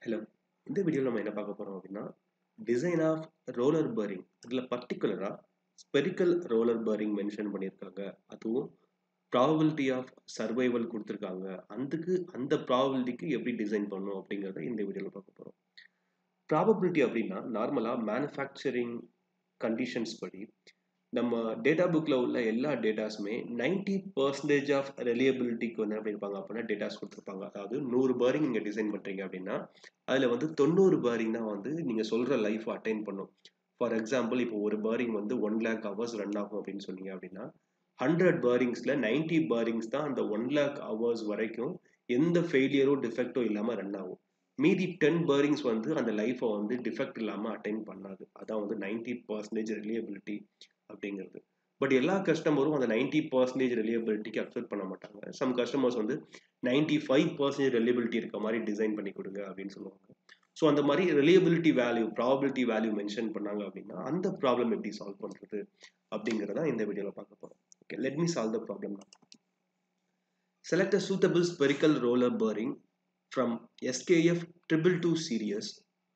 Hello இந்த வீடியோவில் நம்ம என்ன பார்க்க போகிறோம் அப்படின்னா டிசைன் ஆஃப் ரோலர் பரிங் அதில் பர்டிகுலராக ஸ்பெரிக்கல் ரோலர் பரிங் மென்ஷன் பண்ணியிருக்காங்க அதுவும் ப்ராபபிலிட்டி ஆஃப் சர்வைவல் கொடுத்துருக்காங்க அதுக்கு அந்த ப்ராபபிலிட்டிக்கு எப்படி டிசைன் பண்ணணும் அப்படிங்கிறத இந்த வீடியோவில் பார்க்க போகிறோம் ப்ராபபிலிட்டி அப்படின்னா நார்மலாக மேனுஃபேக்சரிங் கண்டிஷன்ஸ் படி நம்ம டேட்டா புக்கில் உள்ள எல்லா டேட்டாஸுமே நைன்டி பர்சன்டேஜ் ஆஃப் ரெலியபிலிட்டிக்கு வந்து எப்படி இருப்பாங்க அப்படின்னா டேட்டாஸ் கொடுத்துருப்பாங்க அதாவது நூறு பேரிங் நீங்கள் டிசைன் பண்ணுறீங்க அப்படின்னா அதில் வந்து தொண்ணூறு பேரிங் தான் வந்து நீங்கள் சொல்கிற லைஃப் அட்டைன் பண்ணும் ஃபார் எக்ஸாம்பிள் இப்போ ஒரு பேரிங் வந்து ஒன் லேக் ஹவர்ஸ் ரன் ஆகும் அப்படின்னு சொன்னீங்க அப்படின்னா ஹண்ட்ரட் பேரிங்ஸில் நைன்டி பேரிங்ஸ் தான் அந்த ஒன் லேக் ஹவர்ஸ் வரைக்கும் எந்த ஃபெயிலியரும் டிஃபெக்டோ இல்லாமல் ரன் ஆகும் மீதி டென் பேரிங்ஸ் வந்து அந்த லைஃப்பை வந்து டிஃபெக்ட் இல்லாமல் அட்டைன் பண்ணாது அதான் வந்து நைன்டி பர்சன்டேஜ் ரிலியபிலிட்டி அப்படிங்கிறது பட் எல்லா கஸ்டமரும் அந்த நைன்டி பர்சன்டேஜ் ரிலியபிலிட்டிக்கு அக்செப்ட் பண்ண மாட்டாங்க சம் கஸ்டமர்ஸ் வந்து நைன்டி ஃபைவ் பர்சன்டேஜ் ரிலியபிலிட்டி இருக்க மாதிரி டிசைன் பண்ணி கொடுங்க அப்படின்னு சொல்லுவாங்க ஸோ அந்த மாதிரி reliability value probability value mention பண்ணாங்க அப்படின்னா அந்த ப்ராப்ளம் எப்படி சால்வ் பண்ணுறது அப்படிங்கிறத இந்த வீடியோவில் பார்க்க போகிறோம் okay let me solve the problem select a suitable spherical roller bearing from SKF 222 series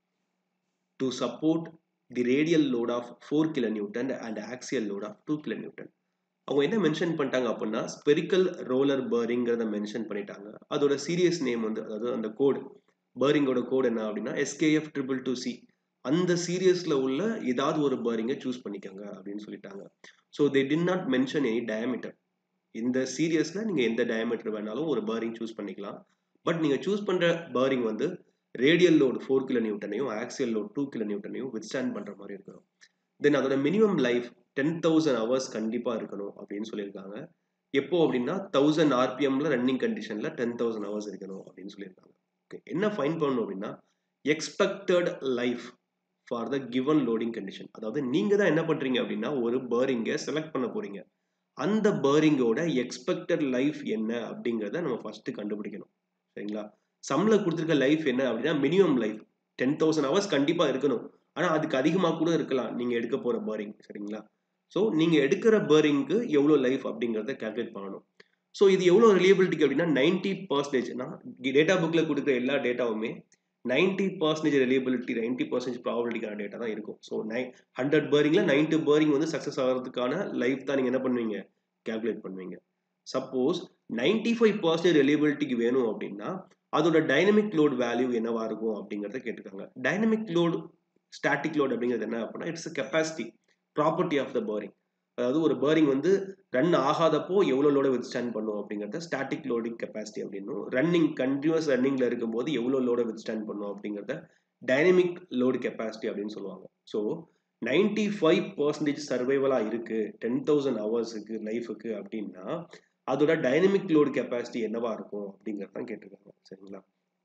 to support the radial load of 4 kilonewton and axial load of 2 kilonewton. அவங்க என்ன மென்ஷன் பண்ணிட்டாங்க அப்படின்னா ஸ்பெரிக்கல் ரோலர் பேரிங்கிறத மென்ஷன் பண்ணிட்டாங்க அதோட serious name வந்து அதாவது அந்த கோடு பேரிங்கோட கோடு என்ன அப்படின்னா எஸ்கேஎஃப் ட்ரிபிள் டூ சி அந்த சீரியஸில் உள்ள ஏதாவது ஒரு பேரிங்கை சூஸ் பண்ணிக்கோங்க அப்படின்னு சொல்லிட்டாங்க so they did not mention any diameter இந்த சீரியஸில் நீங்கள் எந்த டயமீட்டர் வேணாலும் ஒரு பேரிங் சூஸ் பண்ணிக்கலாம் பட் நீங்கள் சூஸ் பண்ணுற பேரிங் வந்து ரேடியல் லோடு ஃபோர் கிலோ நியூட்டனையும் ஆக்சியல் லோட் டூ கிலோ நியூட்டனையும் வித்ஸ்டாண்ட் பண்ணுற மாதிரி இருக்கணும் தென் அதோட minimum life ten thousand hours கண்டிப்பாக இருக்கணும் அப்படின்னு சொல்லியிருக்காங்க எப்போ அப்படின்னா தௌசண்ட் ஆர்பிஎம்ல ரன்னிங் கண்டிஷனில் டென் தௌசண்ட் ஹவர்ஸ் இருக்கணும் அப்படின்னு சொல்லியிருக்காங்க ஓகே என்ன ஃபைன் பண்ணணும் அப்படின்னா expected life for the given loading condition அதாவது நீங்கள் தான் என்ன பண்ணுறீங்க அப்படின்னா ஒரு பேரிங்கை செலக்ட் பண்ண போகிறீங்க அந்த பேரிங்கோட எக்ஸ்பெக்டட் லைஃப் என்ன அப்படிங்கிறத நம்ம ஃபஸ்ட்டு கண்டுபிடிக்கணும் சரிங்களா சம்ல கொடுத்துருக்க லைஃப் என்ன அப்படின்னா minimum life ten thousand hours கண்டிப்பாக இருக்கணும் ஆனால் அதுக்கு அதிகமாக கூட இருக்கலாம் நீங்கள் எடுக்க போகிற பேரிங் சரிங்களா ஸோ நீங்கள் எடுக்கிற பேரிங்க்கு எவ்வளோ லைஃப் அப்படிங்கிறத கேல்குலேட் பண்ணணும் ஸோ இது எவ்வளோ ரிலியபிலிட்டிக்கு அப்படின்னா நைன்டி பர்சன்டேஜ் நான் டேட்டா புக்கில் கொடுக்குற எல்லா டேட்டாவுமே ninety percentage reliability ninety percentage ப்ராபிலிட்டிக்கான டேட்டா தான் இருக்கும் ஸோ நை ஹண்ட்ரட் பேரிங்கில் நைன்டி பேரிங் வந்து சக்ஸஸ் ஆகிறதுக்கான லைஃப் தான் நீங்கள் என்ன பண்ணுவீங்க கேல்குலேட் பண்ணுவீங்க சப்போஸ் நைன்டி ஃபைவ் பர்சன்டேஜ் ரிலியபிலிட்டிக்கு வேணும் அப்படின்னா அதோட டைனமிக் லோட் வேல்யூ என்னவா இருக்கும் அப்படிங்கிறத கேட்டிருக்காங்க டைனமிக் லோட் ஸ்டாட்டிக் லோட் அப்படிங்கிறது என்ன அப்படின்னா it's capacity property of the bearing அதாவது ஒரு பேரிங் வந்து ரன் ஆகாதப்போ எவ்வளோ லோட வித் ஸ்டாண்ட் பண்ணும் அப்படிங்கிறத ஸ்டாட்டிக் லோடிங் கெப்பாசிட்டி அப்படின்னும் ரன்னிங் கண்டினியூஸ் ரன்னிங்கில் இருக்கும்போது எவ்வளோ லோட வித் ஸ்டாண்ட் பண்ணும் அப்படிங்கிறத டைனமிக் லோடு கெப்பாசிட்டி அப்படின்னு சொல்லுவாங்க ஸோ நைன்டி ஃபைவ் பர்சன்டேஜ் சர்வைவலாக இருக்குது டென் தௌசண்ட் ஹவர்ஸுக்கு லைஃபுக்கு அப்படின்னா அதோட டைனமிக் லோடு கெப்பாசிட்டி என்னவா இருக்கும் அப்படிங்கிறது தான் கேட்டிருக்காங்க சரிங்களா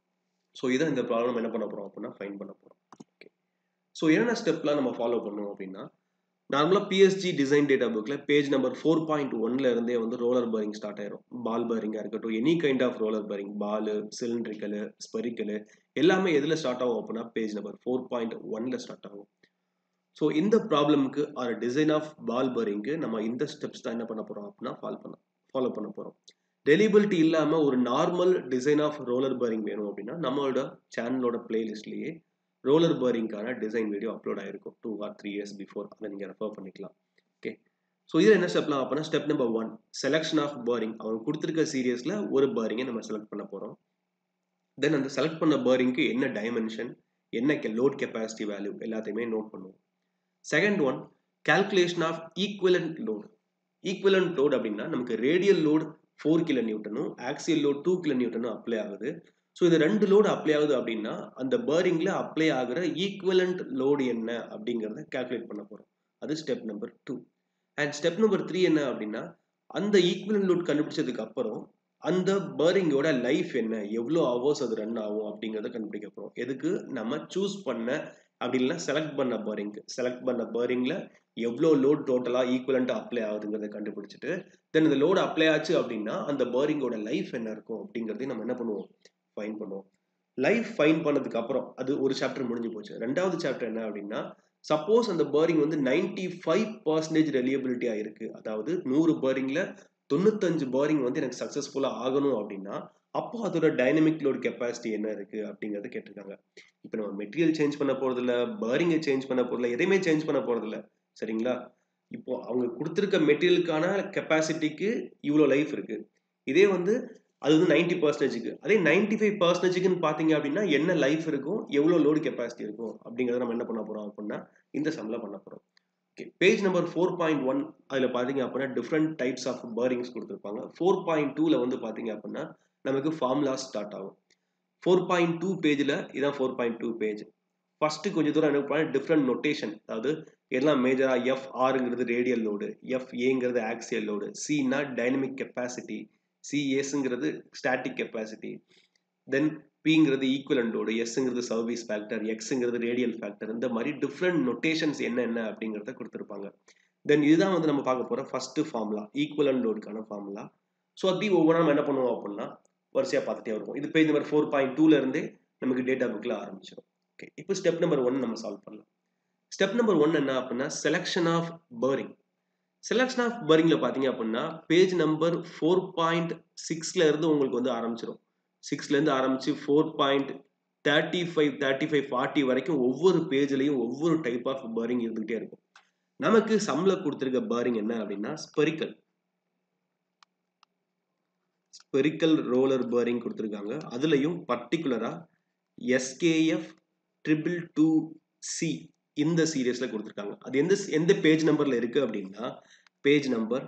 ஸோ இதை இந்த ப்ராப்ளம் என்ன பண்ண போகிறோம் அப்படின்னா ஃபைன் பண்ண போகிறோம் ஓகே ஸோ என்னென்ன ஸ்டெப்லாம் நம்ம ஃபாலோ பண்ணோம் அப்படின்னா நார்மலாக பிஎஸ்ஜி டிசைன் டேட்டா புக்கில் பேஜ் நம்பர் ஃபோர் பாயிண்ட் ஒன்ல இருந்தே வந்து ரோலர் பரிங் ஸ்டார்ட் ஆயிரும் பால் பரிங்காக இருக்கட்டும் any kind of roller bearing ball cylindrical spherical எல்லாமே எதில் ஸ்டார்ட் ஆகும் அப்படின்னா பேஜ் நம்பர் ஃபோர் பாயிண்ட் ஒன்ல ஸ்டார்ட் ஆகும் ஸோ இந்த ப்ராப்ளம்க்கு ஆர் டிசைன் ஆஃப் பால் பரிங்க்கு நம்ம இந்த ஸ்டெப்ஸ் தான் என்ன பண்ண போகிறோம் அப்படின்னா ஃபாலோ பண்ண ஃபாலோ பண்ண போகிறோம் டெலிபிலிட்டி இல்லாமல் ஒரு normal design of roller bearing வேணும் அப்படின்னா நம்மளோட சேனலோட பிளேலிஸ்ட்லேயே ரோலர் பரிங்கான டிசைன் வீடியோ அப்லோட் ஆயிருக்கும் two or three years before அதை நீங்கள் ரெஃபர் பண்ணிக்கலாம் ஓகே ஸோ இதில் என்ன ஸ்டெப்லாம் அப்படின்னா step number one selection of bearing அவங்க கொடுத்துருக்க சீரியஸில் ஒரு பேரிங்கை நம்ம செலக்ட் பண்ண போகிறோம் தென் அந்த செலக்ட் பண்ண பேரிங்க்கு என்ன டைமென்ஷன் என்ன லோட் கெப்பாசிட்டி வேல்யூ எல்லாத்தையுமே நோட் பண்ணுவோம் second one calculation of equivalent load equivalent load அப்படின்னா நமக்கு ரேடியல் லோட் ஃபோர் கிலோ நியூட்டனும் ஆக்சியல் லோட் டூ கிலோ நியூட்டனும் அப்ளை ஆகுது ஸோ இந்த ரெண்டு லோடு அப்ளை ஆகுது அப்படின்னா அந்த பேரிங்கில் அப்ளை ஆகிற ஈக்குவலண்ட் லோடு என்ன அப்படிங்கிறத கால்குலேட் பண்ண போகிறோம் அது step number two and step number three என்ன அப்படின்னா அந்த ஈக்குவலண்ட் லோட் கண்டுபிடிச்சதுக்கு அப்புறம் அந்த பேரிங்கோட லைஃப் என்ன எவ்வளோ ஹவர்ஸ் அது ரன் ஆகும் அப்படிங்கிறத கண்டுபிடிக்க போகிறோம் எதுக்கு நம்ம சூஸ் பண்ண அப்படி இல்லைன்னா செலக்ட் பண்ண பேரிங்க்கு செலக்ட் பண்ண பேரிங்கில் எவ்வளோ லோட் டோட்டலாக ஈக்குவலண்ட்டாக அப்ளை ஆகுதுங்கிறத கண்டுபிடிச்சிட்டு தென் இந்த லோடு அப்ளை ஆச்சு அப்படின்னா அந்த பேரிங்கோட லைஃப் என்ன இருக்கும் அப்படிங்கிறதையும் நம்ம என்ன பண்ணுவோம் ஃபைன் பண்ணுவோம் லைஃப் ஃபைன் பண்ணதுக்கு அப்புறம் அது ஒரு சாப்டர் முடிஞ்சு போச்சு ரெண்டாவது சாப்டர் என்ன அப்படின்னா சப்போஸ் அந்த பேரிங் வந்து நைன்டி ஃபைவ் பர்சன்டேஜ் ரெலியபிலிட்டியாக இருக்குது அதாவது நூறு பேரிங்கில் தொண்ணூத்தஞ்சு பேரிங் வந்து எனக்கு சக்ஸஸ்ஃபுல்லாக ஆகணும் அப்படின்னா அப்போ அதோட டைனமிக் லோட் கெப்பாசிட்டி என்ன இருக்கு அப்படிங்கறத கேட்டிருக்காங்க இப்போ நம்ம மெட்டீரியல் சேஞ்ச் பண்ண போறது இல்ல பேரிங்கை சேஞ்ச் பண்ண போறது இல்ல எதையுமே சேஞ்ச் பண்ண போறது இல்ல சரிங்களா இப்போ அவங்க கொடுத்துருக்க மெட்டீரியலுக்கான கெப்பாசிட்டிக்கு இவ்வளோ லைஃப் இருக்கு இதே வந்து அது வந்து நைன்டி பர்சன்டேஜுக்கு அதே நைன்டி ஃபைவ் பர்சன்டேஜுக்குன்னு பார்த்தீங்க அப்படின்னா என்ன லைஃப் இருக்கும் எவ்வளோ லோடு கெப்பாசிட்டி இருக்கும் அப்படிங்கிறத நம்ம என்ன பண்ண போறோம் அப்படின்னா இந்த சம்ல பண்ண போறோம் okay page number four point one அதில் பார்த்தீங்க அப்படின்னா டிஃப்ரெண்ட் டைப்ஸ் ஆஃப் பேரிங்ஸ் கொடுத்துருப்பாங்க ஃபோர் பாயிண்ட் டூவில் வந்து பார்த்தீங்க அப்படின்னா நமக்கு ஃபார்முலா ஸ்டார்ட் ஆகும் ஃபோர் பாயிண்ட் டூ பேஜில் இதான் four point two page first கொஞ்சம் தூரம் என்ன பண்ண டிஃப்ரெண்ட் நொட்டேஷன் அதாவது எல்லாம் மேஜராக எஃப் ஆறுங்கிறது ரேடியல் லோடு எஃப் ஏங்கிறது ஆக்சியல் லோடு சின்னா டைனமிக் கெப்பாசிட்டி சிஎஸ்ங்கிறது ஸ்டாட்டிக் கெப்பாசிட்டி தென் பிங்கிறது ஈக்குவலன் லோடு எஸ்ங்கிறது சர்வீஸ் ஃபேக்டர் எக்ஸுங்கிறது ரேடியல் ஃபேக்டர் இந்த மாதிரி டிஃப்ரெண்ட் நொட்டேஷன்ஸ் என்னென்ன அப்படிங்கிறத கொடுத்துருப்பாங்க தென் இதுதான் வந்து நம்ம பார்க்க போகிற ஃபர்ஸ்ட் ஃபார்முலா ஈக்குவலன் லோடுக்கான ஃபார்முலா ஸோ அப்படி ஒவ்வொன்றா நம்ம என்ன பண்ணுவோம் அப்படின்னா வரிசையாக பார்த்துட்டே வருவோம் இது பேஜ் நம்பர் ஃபோர் பாயிண்ட் டூல இருந்தே நமக்கு டேட்டா புக்கில் ஆரம்பிச்சிடும் ஓகே இப்போ ஸ்டெப் நம்பர் ஒன் நம்ம சால்வ் பண்ணலாம் ஸ்டெப் நம்பர் ஒன் என்ன அப்படின்னா selection of bearing selection of பரிங்கில் பார்த்தீங்க அப்படின்னா பேஜ் நம்பர் ஃபோர் பாயிண்ட் சிக்ஸ்ல இருந்து உங்களுக்கு வந்து ஆரம்பிச்சிடும் சிக்ஸ்லேருந்து ஆரம்பிச்சு four point thirty five thirty five forty வரைக்கும் ஒவ்வொரு பேஜ்லையும் ஒவ்வொரு டைப் ஆஃப் பரிங் இருந்துகிட்டே இருக்கும் நமக்கு சம்ல கொடுத்துருக்க பரிங் என்ன அப்படின்னா ஸ்பெரிக்கல் ஸ்பெரிக்கல் ரோலர் பேரிங் கொடுத்துருக்காங்க அதுலேயும் பர்டிகுலராக எஸ்கேஎஃப் ட்ரிபிள் டூ சி இந்த சீரியஸ்ல கொடுத்துருக்காங்க அது எந்த எந்த பேஜ் நம்பர்ல இருக்கு அப்படின்னா page number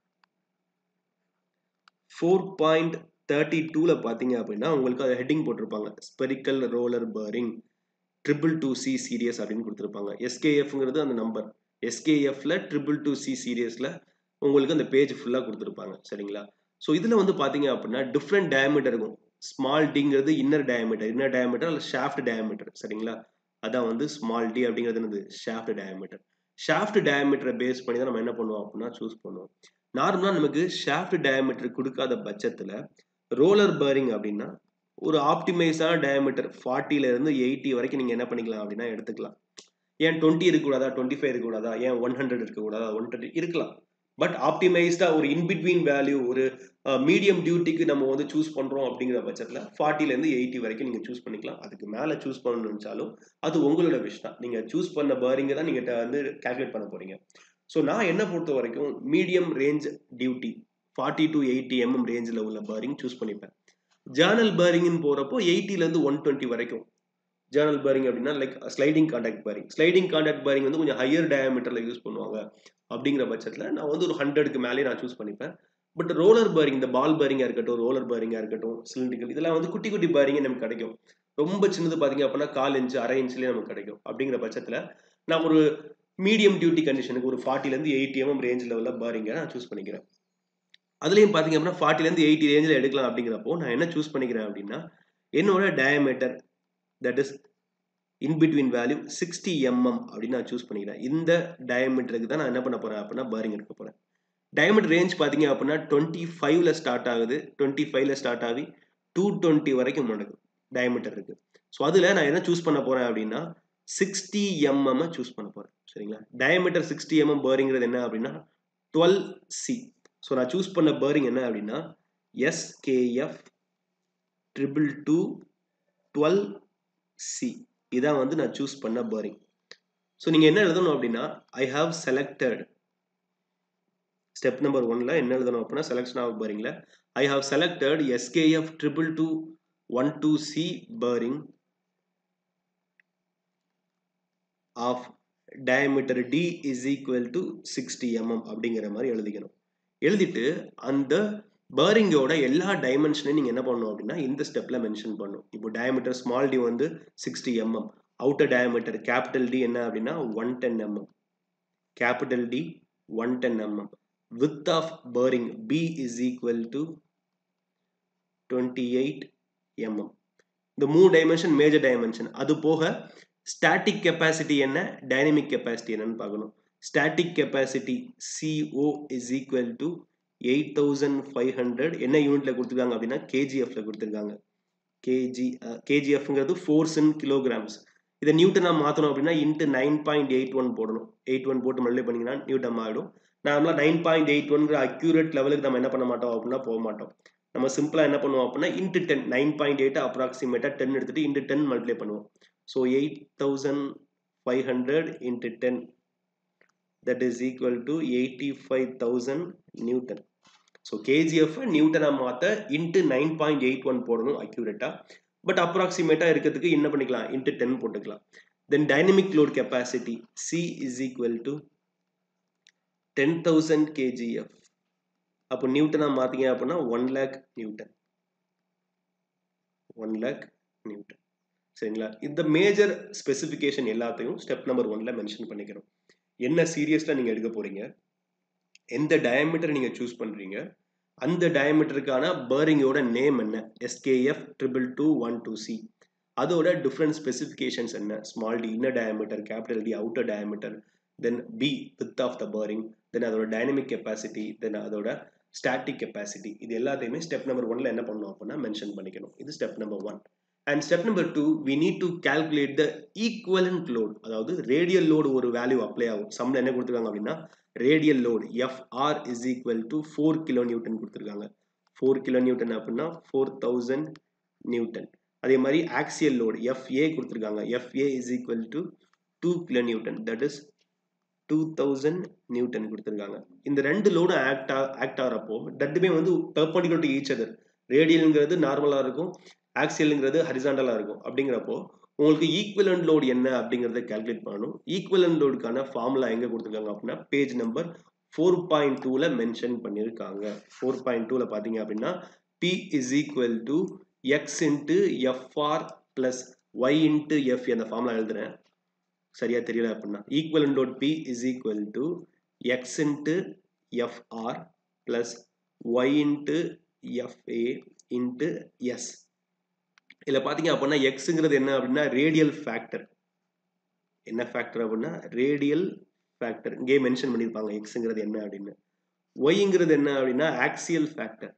four point thirty டூல பார்த்தீங்க அப்படின்னா உங்களுக்கு அது ஹெட்டிங் போட்டிருப்பாங்க spherical roller bearing triple two C series அப்படின்னு கொடுத்துருப்பாங்க எஸ்கேஎஃப்ங்கிறது அந்த நம்பர் எஸ்கேஎஃப்ல ட்ரிபிள் டூ சி சீரியஸ்ல உங்களுக்கு அந்த பேஜ் ஃபுல்லாக கொடுத்துருப்பாங்க சரிங்களா ஸோ இதில் வந்து பார்த்தீங்க அப்படின்னா டிஃப்ரெண்ட் டயமீட்டர் இருக்கும் ஸ்மால் டிங்கிறது இன்னர் டயமீட்டர் இன்னர் டயமீட்டர் அல்ல ஷாஃப்ட் டயமீட்டர் சரிங்களா அதான் வந்து ஸ்மால் டி அப்படிங்கிறது என்னது ஷாஃப்ட் டயமீட்டர் ஷாஃப்ட் டயமீட்டரை பேஸ் பண்ணி தான் நம்ம என்ன பண்ணுவோம் அப்படின்னா சூஸ் பண்ணுவோம் நார்மலாக நமக்கு ஷாஃப்ட் டயமீட்டர் கொடுக்காத பட்சத்தில் ரோலர் பேரிங் அப்படின்னா ஒரு ஆப்டிமைஸான டயமீட்டர் ஃபார்ட்டில இருந்து எயிட்டி வரைக்கும் நீங்கள் என்ன பண்ணிக்கலாம் அப்படின்னா எடுத்துக்கலாம் ஏன் டுவெண்ட்டி இருக்கக்கூடாதா டுவெண்ட்டி ஃபைவ் இருக்கக்கூடாதா ஏன் ஒன் ஹண்ட்ரட் இருக்கக்கூடாதா ஒன் டுவெண்ட்டி இருக்கலாம் பட் ஆப்டிமைஸ்டா ஒரு இன்பிட்வீன் வேல்யூ ஒரு மீடியம் டியூட்டிக்கு நம்ம வந்து சூஸ் பண்றோம் அப்படிங்கிற பட்சத்தில் ஃபார்ட்டிலேருந்து எயிட்டி வரைக்கும் நீங்க சூஸ் பண்ணிக்கலாம் அதுக்கு மேலே சூஸ் பண்ணணும்னு நினைச்சாலும் அது உங்களோட விஷ் தான் நீங்க சூஸ் பண்ண பேரிங்கை தான் நீங்க வந்து கால்குலேட் பண்ண போறீங்க ஸோ நான் என்ன பொறுத்த வரைக்கும் medium range duty forty to eighty MM ரேஞ்சில் உள்ள பேரிங் சூஸ் பண்ணிப்பேன் ஜேர்னல் பேரிங்னு போறப்போ எயிட்டிலேருந்து ஒன் டுவெண்ட்டி வரைக்கும் ஜேர்னல் பேரிங் அப்படின்னா like sliding contact bearing sliding contact bearing வந்து கொஞ்சம் ஹையர் டயமீட்டரில் யூஸ் பண்ணுவாங்க அப்படிங்கிற பட்சத்தில் நான் வந்து ஒரு ஹண்ட்ரடுக்கு மேலே நான் சூஸ் பண்ணிப்பேன் பட் ரோலர் பேரிங் இந்த பால் பேரிங்காக இருக்கட்டும் ரோலர் பேரிங்காக இருக்கட்டும் சிலிண்டிக்கல் இதெல்லாம் வந்து குட்டி குட்டி பேரிங்கே நமக்கு கிடைக்கும் ரொம்ப சின்னது பார்த்தீங்க அப்படின்னா கால் இன்ச்சு அரை இன்ச்லேயே நமக்கு கிடைக்கும் அப்படிங்கிற பட்சத்தில் நான் ஒரு மீடியம் டியூட்டி கண்டிஷனுக்கு ஒரு ஃபார்ட்டிலேருந்து எயிட்டி எம்எம் ரேஞ்சில் உள்ள பேரிங்கை நான் சூஸ் பண்ணிக்கிறேன் அதுலேயும் பார்த்தீங்க அப்படின்னா ஃபார்ட்டிலேருந்து எயிட்டி ரேஞ்சில் எடுக்கலாம் அப்படிங்கிறப்போ நான் என்ன சூஸ் பண்ணிக்கிறேன் அப்படின்னா என்னோட diameter that is in between value sixty MM அப்படின்னு நான் சூஸ் பண்ணிக்கிறேன் இந்த டயமீட்டருக்கு தான் நான் என்ன பண்ண போறேன் அப்படின்னா பேரிங் எடுக்க போறேன் டயமீட்டர் ரேஞ்ச் பார்த்தீங்க அப்படின்னா டுவெண்ட்டி ஃபைவ்ல ஸ்டார்ட் ஆகுது டுவெண்ட்டி ஃபைவ்ல ஸ்டார்ட் ஆகி டூ டுவெண்ட்டி வரைக்கும் நடக்கும் டயமீட்டர் இருக்கு ஸோ அதில் நான் என்ன சூஸ் பண்ண போறேன் அப்படின்னா சிக்ஸ்டி எம்எம் சூஸ் பண்ண போறேன் சரிங்களா டயமீட்டர் சிக்ஸ்டி எம்எம் பேரிங்கிறது என்ன அப்படின்னா டுவெல் சி ஸோ நான் சூஸ் பண்ண பேரிங் என்ன அப்படின்னா SKF triple two twelve C இதான் வந்து நான் சூஸ் பண்ண பேரிங் ஸோ நீங்கள் என்ன எழுதணும் அப்படின்னா I have selected step number ஒன்ல என்ன எழுதணும் அப்படின்னா செலக்ஷன் ஆஃப் பேரிங்கில் I have selected SKF triple two one two C bearing of diameter D is equal to sixty MM அப்படிங்கிற மாதிரி எழுதிக்கணும் எழுதிட்டு அந்த பேரிங்கோட எல்லா டைமென்ஷனையும் நீங்கள் என்ன பண்ணணும் அப்படின்னா இந்த ஸ்டெப்பில் மென்ஷன் பண்ணும் இப்போ டயமீட்டர் ஸ்மால் டி வந்து sixty MM outer diameter capital D என்ன அப்படின்னா one ten MM capital D one ten MM width of bearing B is equal to twenty eight MM இந்த மூணு டைமென்ஷன் மேஜர் டைமென்ஷன் அது போக static capacity என்ன dynamic capacity என்னன்னு பார்க்கணும் static capacity C O is equal to eight thousand five hundred என்ன யூனிட்ல கொடுத்துருக்காங்க அப்படின்னா கேஜிஎஃப்ல கொடுத்துருக்காங்க கேஜி கேஜிஎஃப்ங்கிறது ஃபோர்ஸ் இன் கிலோகிராம்ஸ் இதை நியூட்டனாக மாற்றணும் அப்படின்னா into nine point eight one போடணும் எயிட் ஒன் போட்டு மல்டிப்ளை பண்ணிங்கன்னா நியூட்டன் ஆகிடும் நார்மலாக நைன் பாயிண்ட் எயிட் ஒன்கிற அக்யூரேட் லெவலுக்கு நம்ம என்ன பண்ண மாட்டோம் அப்படின்னா போக மாட்டோம் நம்ம சிம்பிளாக என்ன பண்ணுவோம் அப்படின்னா into ten nine point eight அப்ராக்சிமேட்டாக டென் எடுத்துகிட்டு இன்ட்டு டென் மல்டிப்ளை பண்ணுவோம் so eight thousand five hundred into ten that is equal to eighty five thousand newton so KGF நியூட்டனாக மாற்ற into nine point eight one போடணும் அக்யூரேட்டாக but அப்ராக்சிமேட்டாக இருக்கிறதுக்கு என்ன பண்ணிக்கலாம் இன்ட்டு டென் போட்டுக்கலாம் then dynamic load capacity C is equal to ten thousand KGF அப்போ நியூட்டனாக மாற்றிங்க அப்படின்னா one lakh newton one lakh newton சரிங்களா இந்த மேஜர் ஸ்பெசிஃபிகேஷன் எல்லாத்தையும் ஸ்டெப் நம்பர் ஒன்ல மென்ஷன் பண்ணிக்கிறோம் என்ன சீரியஸாக நீங்கள் எடுக்க போறீங்க எந்த டயமீட்டர் நீங்கள் சூஸ் பண்ணுறீங்க அந்த டயமீட்டருக்கான பேரிங்கோட நேம் என்ன SKF triple two one two C அதோட டிஃப்ரெண்ட் ஸ்பெசிஃபிகேஷன்ஸ் என்ன small D inner diameter capital D outer diameter then B width of the bearing then அதோட டைனமிக் கெப்பாசிட்டி தென் அதோட ஸ்டாட்டிக் கெப்பாசிட்டி இது எல்லாத்தையுமே ஸ்டெப் நம்பர் ஒன்ல என்ன பண்ணணும் அப்படின்னா மென்ஷன் பண்ணிக்கணும் இது step number one and step number two we need to calculate the equivalent load அதாவது ரேடியல் லோடு ஒரு வேல்யூ அப்ளை ஆகும் சம்ல என்ன கொடுத்துருக்காங்க அப்படின்னா radial load FR is equal to four kilo newton கொடுத்துருக்காங்க ஃபோர் கிலோ நியூட்டன் அப்படின்னா ஃபோர் தௌசண்ட் நியூட்டன் அதே மாதிரி ஆக்சியல் லோடு எஃப்ஏ கொடுத்துருக்காங்க FA is equal to two kilo newton that is two thousand newton கொடுத்துருக்காங்க இந்த ரெண்டு லோடும் ஆக்ட் ஆக்ட் ஆகிறப்போ ரெண்டுமே வந்து பெர்பண்டிகுலர் டு ஈச் அதர் ரேடியலுங்கிறது நார்மலாக இருக்கும் ஆக்சியலுங்கிறது ஹரிசாண்டலாக இருக்கும் அப்படிங்கிறப்போ உங்களுக்கு ஈக்குவலண்ட் லோடு என்ன அப்படிங்கிறத கால்குலேட் பண்ணணும் ஈக்குவலண்ட் லோடுக்கான ஃபார்முலா எங்கே கொடுத்துருக்காங்க அப்படின்னா பேஜ் நம்பர் ஃபோர் பாயிண்ட் டூவில் மென்ஷன் பண்ணியிருக்காங்க ஃபோர் பாயிண்ட் டூவில் பார்த்தீங்க அப்படின்னா P is equal to X into FR plus Y into F அந்த ஃபார்முலா எழுதுறேன் சரியா தெரியல அப்படின்னா equivalent load P is equal to X into FR plus Y into FA into S இதில் பார்த்தீங்க அப்படின்னா எக்ஸுங்கிறது என்ன அப்படின்னா ரேடியல் ஃபேக்டர் என்ன ஃபேக்டர் அப்படின்னா ரேடியல் ஃபேக்டர் இங்கே மென்ஷன் பண்ணியிருப்பாங்க எக்ஸுங்கிறது என்ன அப்படின்னு ஒய்ங்கிறது என்ன அப்படின்னா ஆக்சியல் ஃபேக்டர்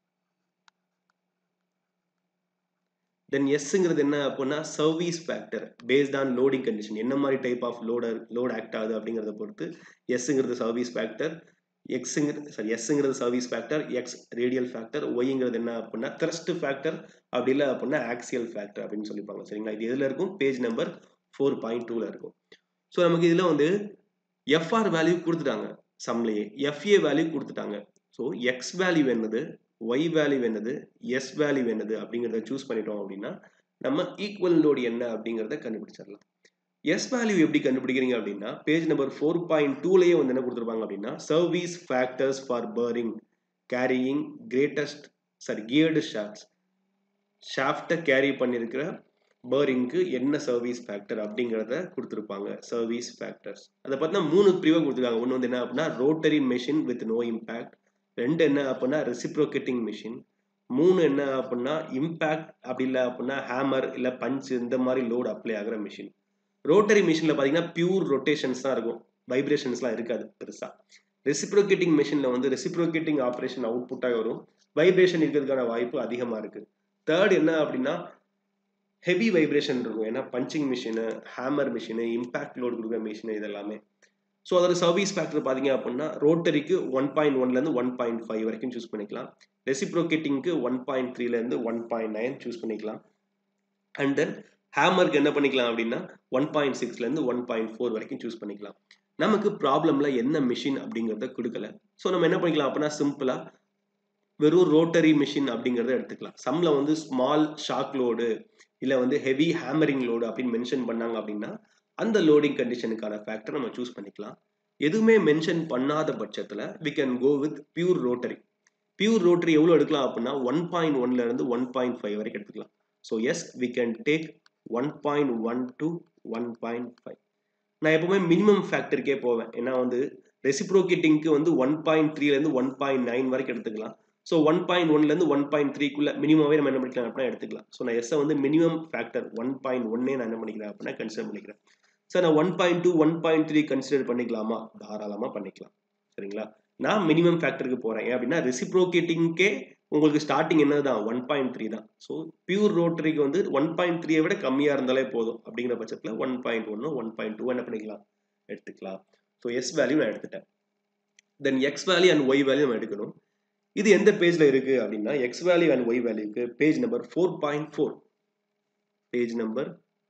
தென் எஸ்ங்கிறது என்ன அப்படின்னா service factor based on loading condition என்ன மாதிரி type of loader load act ஆகுது அப்படிங்கிறத பொறுத்து எஸ்ங்கிறது சர்வீஸ் ஃபேக்டர் எக்ஸுங்கிறது சாரி எஸ்ங்கிறது service factor X radial factor ஒய்ங்கிறது என்ன அப்படின்னா த்ரஸ்ட் ஃபேக்டர் அப்படி இல்லை அப்படின்னா ஆக்சியல் ஃபேக்டர் அப்படின்னு சொல்லிப்பாங்க சரிங்களா இது எதில் இருக்கும் பேஜ் நம்பர் ஃபோர் பாயிண்ட் டூவில் இருக்கும் ஸோ நமக்கு இதில் வந்து எஃப்ஆர் வேல்யூ கொடுத்துட்டாங்க சம்லேயே எஃப்ஏ வேல்யூ கொடுத்துட்டாங்க ஸோ எக்ஸ் வேல்யூ என்னது ஒய் வேல்யூ என்னது எஸ் வேல்யூ என்னது அப்படிங்கிறத சூஸ் பண்ணிட்டோம் அப்படின்னா நம்ம ஈக்குவல் லோடு என்ன அப்படிங்கிறத கண்டுபிடிச்சிடலாம் எஸ் வேல்யூ எப்படி கண்டுபிடிக்கிறீங்க அப்படின்னா பேஜ் நம்பர் ஃபோர் பாயிண்ட் டூலேயே வந்து என்ன கொடுத்துருப்பாங்க அப்படின்னா service factors for bearing carrying greatest sorry geared shafts ஷாஃப்டை கேரி பண்ணியிருக்கிற பர்ரிங்க்கு என்ன சர்வீஸ் ஃபேக்டர் அப்படிங்கிறத கொடுத்துருப்பாங்க சர்வீஸ் ஃபேக்டர்ஸ் அதை பார்த்தீங்கன்னா மூணு பிரிவாக கொடுத்துருக்காங்க ஒன்று வந்து என்ன அப்படின்னா rotary machine with no impact ரெண்டு என்ன அப்படின்னா ரெசிப்ரோகேட்டிங் மிஷின் மூணு என்ன அப்படின்னா இம்பேக்ட் அப்படி இல்லை அப்படின்னா ஹேமர் இல்லை பஞ்ச் இந்த மாதிரி லோடு அப்ளை ஆகிற மிஷின் ரோட்டரி மிஷினில் பார்த்தீங்கன்னா பியூர் ரொட்டேஷன்ஸ் தான் இருக்கும் வைப்ரேஷன்ஸ்லாம் இருக்காது பெருசாக ரெசிப்ரோகேட்டிங் மிஷினில் வந்து ரெசிப்ரோகேட்டிங் ஆப்ரேஷன் அவுட்புட்டாக வரும் வைப்ரேஷன் இருக்கிறதுக்கான வாய்ப்பு அதிகமாக இருக்குது தேர்ட் என்ன அப்படின்னா ஹெவி வைப்ரேஷன் இருக்கும் ஏன்னா punching machine hammer machine impact load கொடுக்குற மிஷினு இதெல்லாமே ஸோ அதோட சர்வீஸ் ஃபேக்டர் பார்த்தீங்க அப்படின்னா ரோட்டரிக்கு ஒன் பாயிண்ட் ஒன்லேருந்து ஒன் பாயிண்ட் ஃபைவ் வரைக்கும் சூஸ் பண்ணிக்கலாம் ரெசிப்ரோகேட்டிங்க்கு ஒன் பாயிண்ட் த்ரீலேருந்து ஒன் பாயிண்ட் நைன் சூஸ் பண்ணிக்கலாம் அண்ட் தென் ஹேமருக்கு என்ன பண்ணிக்கலாம் அப்படின்னா ஒன் பாயிண்ட் சிக்ஸ்லேருந்து ஒன் பாயிண்ட் ஃபோர் வரைக்கும் சூஸ் பண்ணிக்கலாம் நமக்கு ப்ராப்ளமில் என்ன மிஷின் அப்படிங்கிறத கொடுக்கல ஸோ நம்ம என்ன பண்ணிக்கலாம் அப்படின்னா சிம்பிளாக வெறும் ரோட்டரி மிஷின் அப்படிங்கிறத எடுத்துக்கலாம் சம்மில் வந்து ஸ்மால் ஷாக் லோடு இல்லை வந்து ஹெவி ஹேமரிங் லோடு அப்படின்னு மென்ஷன் பண்ணாங்க அப்படின்னா அந்த லோடிங் கண்டிஷனுக்கான ஃபேக்டர் நம்ம சூஸ் பண்ணிக்கலாம் எதுவுமே மென்ஷன் பண்ணாத பட்சத்தில் we can go with pure rotary pure rotary எவ்வளோ எடுக்கலாம் அப்படின்னா ஒன் பாயிண்ட் ஒன்ல இருந்து ஒன் பாயிண்ட் ஃபைவ் வரைக்கும் எடுத்துக்கலாம் so S we can take one point one to one point five நான் எப்பவுமே மினிமம் ஃபேக்டருக்கே போவேன் ஏன்னா வந்து ரெசிப்ரோகேட்டிங்க்கு வந்து ஒன் பாயிண்ட் த்ரீலேருந்து ஒன் பாயிண்ட் நைன் வரைக்கும் எடுத்துக்கலாம் ஸோ ஒன் பாயிண்ட் ஒன்லேருந்து ஒன் பாயிண்ட் த்ரீக்குள்ள மினிமமே நம்ம என்ன பண்ணிக்கலாம் அப்படின்னா எடுத்துக்கலாம் ஸோ நான் எஸ்ஸை வந்து மினிமம் ஃபேக்டர் ஒன் பாயிண்ட் ஒன்னே நான் என்ன பண்ணிக்கிறேன் அப்படின்னா கன்சிடர் பண்ணிக்கிறேன் சார் நான் one point two one point three consider பண்ணிக்கலாமா தாராளமாக பண்ணிக்கலாம் சரிங்களா நான் மினிமம் ஃபேக்டருக்கு போகிறேன் ஏன் அப்படின்னா ரெசிப்ரோகேட்டிங்க்கே உங்களுக்கு ஸ்டார்டிங் என்ன தான் ஒன் பாயிண்ட் த்ரீ தான் ஸோ பியூர் ரோட்டரிக்கு வந்து ஒன் பாயிண்ட் த்ரீயை விட கம்மியாக இருந்தாலே போதும் அப்படிங்கிற பட்சத்தில் ஒன் பாயிண்ட் ஒன்று ஒன் பாயிண்ட் டூ என்ன பண்ணிக்கலாம் எடுத்துக்கலாம் ஸோ எஸ் வேல்யூ நான் எடுத்துட்டேன் then X value and Y value நம்ம எடுக்கணும் இது எந்த பேஜ்ல இருக்கு அப்படின்னா எக்ஸ் வேல்யூ அண்ட் ஒய் வேல்யூக்கு page number four point four page number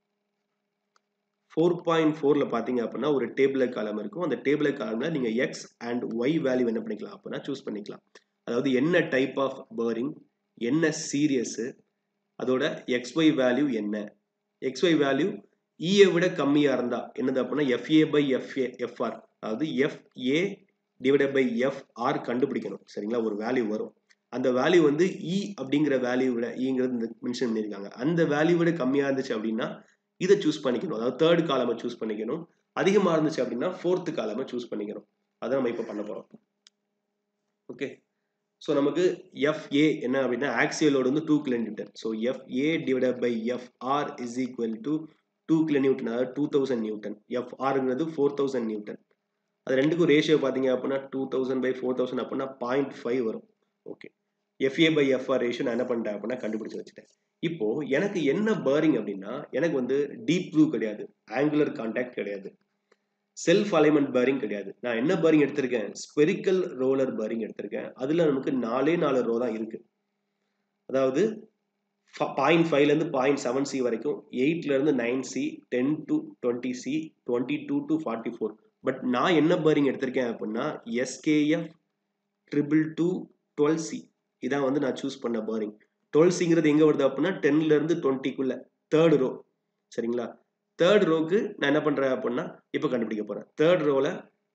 four point ஃபோரில் பார்த்தீங்க அப்படின்னா ஒரு டேபிள் காலம் இருக்கும் அந்த டேபிள் காலமில் நீங்கள் எக்ஸ் அண்ட் ஒய் வேல்யூ என்ன பண்ணிக்கலாம் அப்படின்னா சூஸ் பண்ணிக்கலாம் அதாவது என்ன டைப் ஆஃப் பேரிங் என்ன சீரியஸு அதோட எக்ஸ்ஒய் வேல்யூ என்ன எக்ஸ்ஒய் வேல்யூ இயை விட கம்மியாக இருந்தால் என்னது அப்படின்னா எஃப்ஏ பை எஃப்ஏ எஃப்ஆர் அதாவது எஃப்ஏ டிவைடட் பை எஃப்ஆர் கண்டுபிடிக்கணும் சரிங்களா ஒரு வேல்யூ வரும் அந்த வேல்யூ வந்து இ அப்படிங்கிற வேல்யூ விட இங்கிறது மென்ஷன் பண்ணியிருக்காங்க அந்த வேல்யூ விட கம்மியாக இருந்துச்சு அப்படின்னா இதை சூஸ் பண்ணிக்கணும் அதாவது தேர்ட் காலமை சூஸ் பண்ணிக்கணும் அதிகமாக இருந்துச்சு அப்படின்னா ஃபோர்த்து காலமை சூஸ் பண்ணிக்கணும் அதை நம்ம இப்போ பண்ண போகிறோம் ஓகே ஸோ நமக்கு எஃப்ஏ என்ன அப்படின்னா ஆக்சியலோடு வந்து two kilo kilonewton so FA divided by FR is equal to two kilo kilonewton அதாவது டூ தௌசண்ட் நியூட்டன் எஃப்ஆருங்கிறது ஃபோர் தௌசண்ட் நியூட்டன் அது ரெண்டுக்கும் ரேஷியோ பார்த்தீங்க அப்படின்னா two thousand by four thousand அப்படின்னா பாயிண்ட் ஃபைவ் வரும் okay FA by FR ratio நான் என்ன பண்ணிட்டேன் அப்படின்னா கண்டுபிடிச்சு வச்சுட்டேன் இப்போ எனக்கு என்ன பேரிங் அப்படின்னா எனக்கு வந்து டீப் ப்ளூ கிடையாது ஆங்குலர் கான்டாக்ட் கிடையாது செல்ஃப் அலைன்மெண்ட் பேரிங் கிடையாது நான் என்ன பேரிங் எடுத்திருக்கேன் ஸ்பெரிக்கல் ரோலர் பேரிங் எடுத்திருக்கேன் அதுல நமக்கு நாலே நாலு ரோ தான் இருக்கு அதாவது பாயிண்ட் ஃபைவ்லேருந்து பாயிண்ட் செவன் சி வரைக்கும் எயிட்லேருந்து nine C ten to twenty C twenty two to forty four but நான் என்ன பேரிங் எடுத்திருக்கேன் அப்படின்னா SKF triple two twelve C இதான் வந்து நான் சூஸ் பண்ண பேரிங் டுவெல் சிங்கிறது எங்கே வருது அப்படின்னா டென்லேருந்து டுவெண்ட்டிக்குள்ள தேர்ட் ரோ சரிங்களா தேர்ட் ரோக்கு நான் என்ன பண்ணுறேன் அப்படின்னா இப்போ கண்டுபிடிக்க போகிறேன் தேர்ட் ரோவில்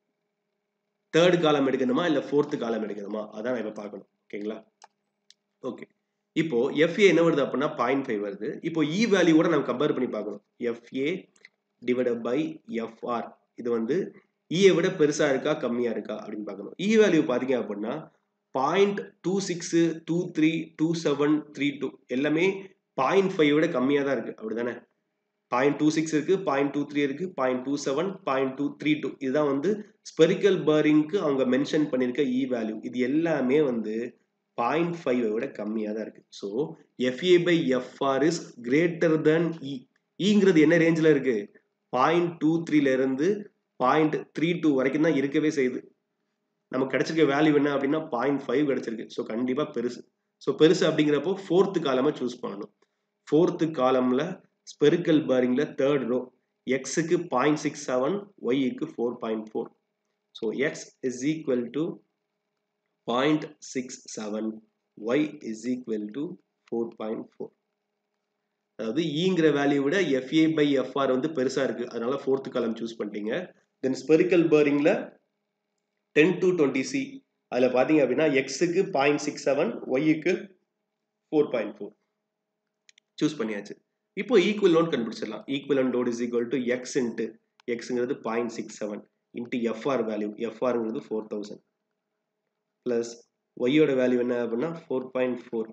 தேர்ட் காலம் எடுக்கணுமா இல்லை ஃபோர்த்து காலம் எடுக்கணுமா அதான் நான் இப்போ பார்க்கணும் ஓகேங்களா ஓகே இப்போ எஃப்ஏ என்ன வருது அப்படின்னா பாயிண்ட் ஃபைவ் வருது இப்போ இ வேல்யூவோட நம்ம கம்பேர் பண்ணி பார்க்கணும் எஃப்ஏ டிவைட் பை எஃப்ஆர் இது வந்து இயை விட பெருசா இருக்கா கம்மியா இருக்கா அப்படின்னு பார்க்கணும் இ வேல்யூ பார்த்தீங்க அப்படின்னா point two six two three two seven three two எல்லாமே பாயிண்ட் ஃபைவ் விட கம்மியாக தான் இருக்கு அப்படிதானே பாயிண்ட் டூ சிக்ஸ் இருக்கு பாயிண்ட் டூ த்ரீ இருக்கு point two seven point two three two இதுதான் வந்து ஸ்பெரிக்கல் பேரிங்க்கு அவங்க மென்ஷன் பண்ணியிருக்க இ வேல்யூ இது எல்லாமே வந்து பாயிண்ட் ஃபைவ் விட கம்மியாக தான் இருக்கு so FA by FR is greater then E இங்கிறது என்ன ரேஞ்சில் இருக்கு பாயிண்ட் டூ த்ரீல இருந்து பாயிண்ட் த்ரீ டூ வரைக்கும் தான் இருக்கவே செய்யுது நமக்கு கிடைச்சிருக்க வேல்யூ என்ன அப்படின்னா பாயிண்ட் ஃபைவ் கிடைச்சிருக்கு ஸோ கண்டிப்பாக பெருசு ஸோ பெருசு அப்படிங்கிறப்போ ஃபோர்த்து காலமாக சூஸ் பண்ணணும் ஃபோர்த்து காலமில் ஸ்பெரிக்கல் பேரிங்கில் தேர்ட் ரோ எக்ஸுக்கு பாயிண்ட் சிக்ஸ் செவன் ஒய்க்கு four point four so X is equal to point six seven Y is equal to four point four அதாவது ஈங்கிற வேல்யூ விட எஃப்ஏ பை எஃப்ஆர் வந்து பெருசாக இருக்குது அதனால ஃபோர்த்து காலம் சூஸ் பண்ணிட்டீங்க தென் ஸ்பெரிக்கல் பேரிங்கில் டென் டு டுவெண்ட்டி சி அதில் பார்த்தீங்க அப்படின்னா எக்ஸுக்கு பாயிண்ட் சிக்ஸ் செவன் ஒய்க்கு ஃபோர் பாயிண்ட் ஃபோர் சூஸ் பண்ணியாச்சு இப்போ ஈக்குவல் லோட் கண்டுபிடிச்சிடலாம் equal load is equal to X into எக்ஸுங்கிறது point six seven into FR value எஃப்ஆருங்கிறது ஃபோர் தௌசண்ட் ப்ளஸ் ஒய்யோட வேல்யூ என்ன அப்படின்னா four point four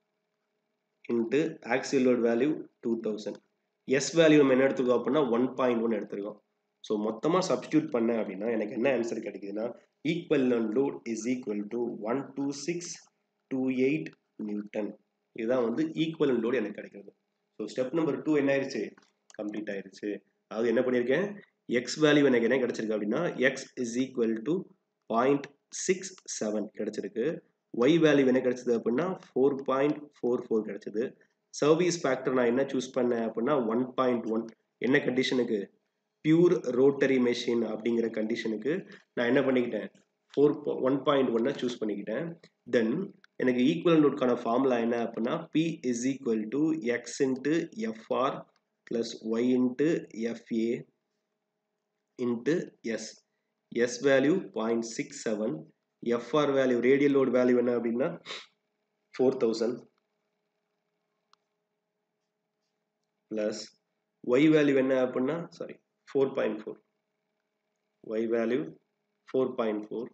into axial load value two thousand S value நம்ம என்ன எடுத்துருக்கோம் அப்படின்னா ஒன் பாயிண்ட் ஒன் எடுத்துருக்கோம் ஸோ மொத்தமாக சப்ஸ்டியூட் பண்ணேன் அப்படின்னா எனக்கு என்ன ஆன்சர் கிடைக்குதுன்னா equal load is equal to one two six two eight newton இதுதான் வந்து ஈக்குவல் லோடு எனக்கு கிடைக்கிறது ஸோ ஸ்டெப் நம்பர் டூ என்ன ஆயிடுச்சு கம்ப்ளீட் ஆயிடுச்சு அதாவது என்ன பண்ணியிருக்கேன் எக்ஸ் வேல்யூ எனக்கு என்ன கிடைச்சிருக்கு அப்படின்னா X is equal to point six seven கிடைச்சிருக்கு ஒய் வேல்யூ என்ன கிடைச்சது அப்படின்னா ஃபோர் பாயிண்ட் ஃபோர் ஃபோர் கிடைச்சது சர்வீஸ் ஃபேக்டர் நான் என்ன சூஸ் பண்ணேன் அப்படின்னா ஒன் பாயிண்ட் ஒன் என்ன கண்டிஷனுக்கு பியூர் ரோட்டரி மெஷின் அப்படிங்கிற கண்டிஷனுக்கு நான் என்ன பண்ணிக்கிட்டேன் ஃபோர் ஒன் பாயிண்ட் ஒன்னை சூஸ் பண்ணிக்கிட்டேன் தென் எனக்கு ஈக்குவல் நோட்கான ஃபார்முலா என்ன அப்படின்னா P is equal to X into FR plus Y into FA into S S value point six seven FR value radial load value என்ன அப்படின்னா four thousand plus Y value என்ன அப்படின்னா sorry four point four Y value four point four